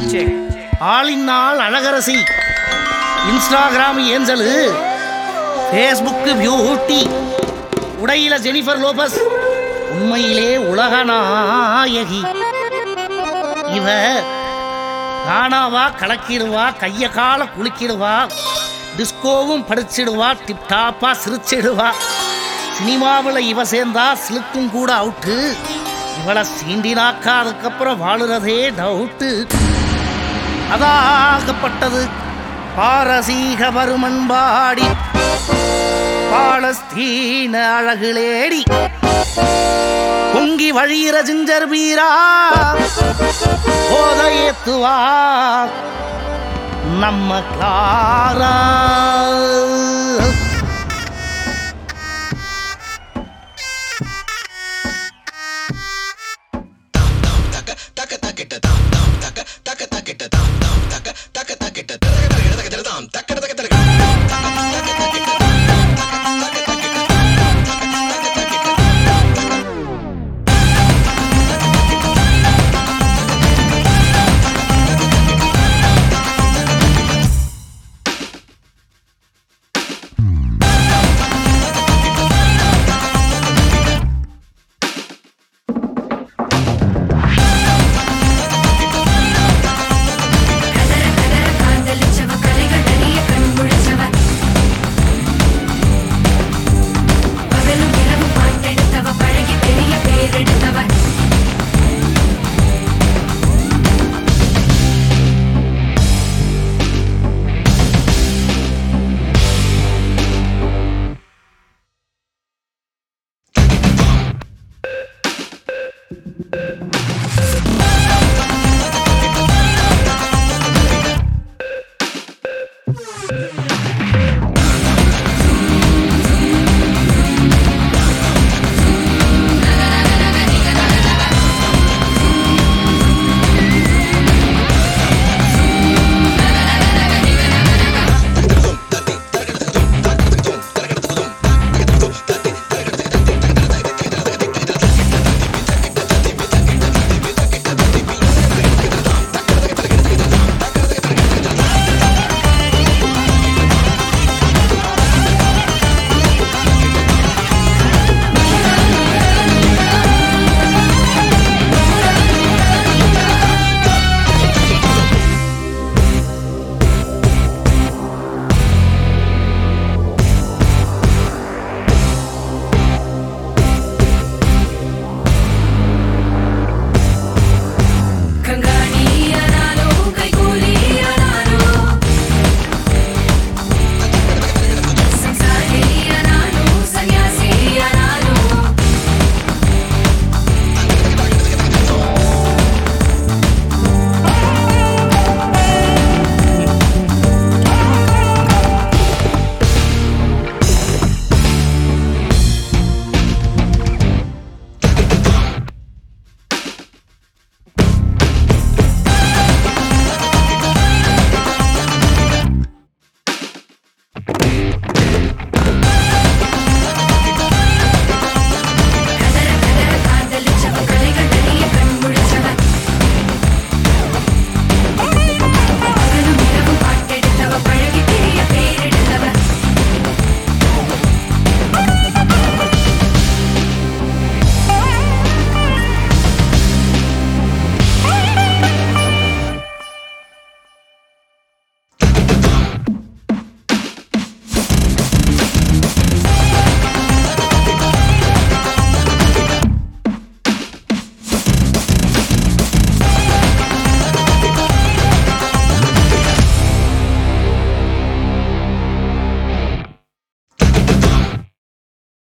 ஆளினால் அழகரசி Instagram angel Facebook beauty உடையில Jennifer Lopez உண்மையிலே உலகநாயகி இவ காணாவா கலக்கிடுவா கைய கால குலுக்கிடுவா டிஸ்கோவும் படிச்சிடுவா டிப்டாப்பா சிரிச்சிடுவா சினிமாவில் இவ சேர்ந்தா சிலுக்கும் கூட அவுட்டு இவளை சீண்டினாக்கா அதுக்கப்புறம் வாழுறதே டவுட்டு அதாகப்பட்டது பாரசீக வருமன்பாடி பாலஸ்தீன அழகுலேடி பொங்கி வழியிற ஜிஞ்சர் வீரா போத ஏத்துவா நம்ம கிளாரா காதலிச்சவ கலைகள் நிறைய கண் முழிச்சவ பகலும் இரவு பாட்டெடுத்தவ பழகி பெரிய பேரெடுத்தவ